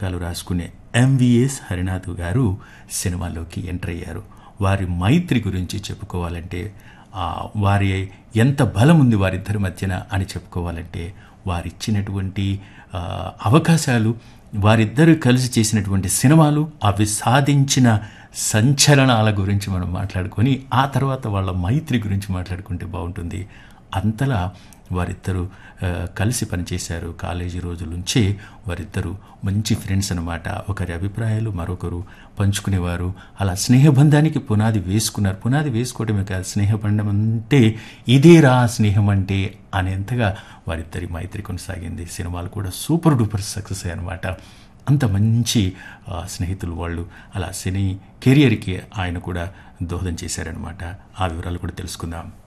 నాటకాలు రాసుకునే ఎంవిఎస్ హరినాథ్ గారు సినిమాలోకి ఎంటర్ అయ్యారు వారి మైత్రి గురించి చెప్పుకోవాలంటే ఆ, వారి ఎంత బలం ఉంది వారిద్దరి మధ్యన అని చెప్పుకోవాలంటే వారిచ్చినటువంటి ఆ, అవకాశాలు వారిద్దరూ కలిసి చేసినటువంటి సినిమాలు అవి సాధించిన సంచలనాల గురించి మనం మాట్లాడుకొని ఆ తర్వాత వాళ్ళ మైత్రి గురించి మాట్లాడుకుంటే బాగుంటుంది అంతలా వారిద్దరూ ఆ, కలిసి పనిచేశారు కాలేజీ రోజుల నుంచే వారిద్దరూ మంచి ఫ్రెండ్స్ అనమాట ఒకరి అభిప్రాయాలు మరొకరు పంచుకునేవారు అలా స్నేహబంధానికి పునాది వేసుకున్నారు పునాది వేసుకోవడమే కాదు స్నేహబంధం అంటే ఇదేరా స్నేహం అంటే అనేంతగా వారిద్దరి మైత్రి కొనసాగింది సినిమాలు కూడా సూపర్ డూపర్ సక్సెస్ అనమాట అంత మంచి ఆ, స్నేహితులు వాళ్ళు అలా సినీ కెరియర్కి ఆయన కూడా దోహదం చేశారనమాట ఆ వివరాలు కూడా తెలుసుకుందాం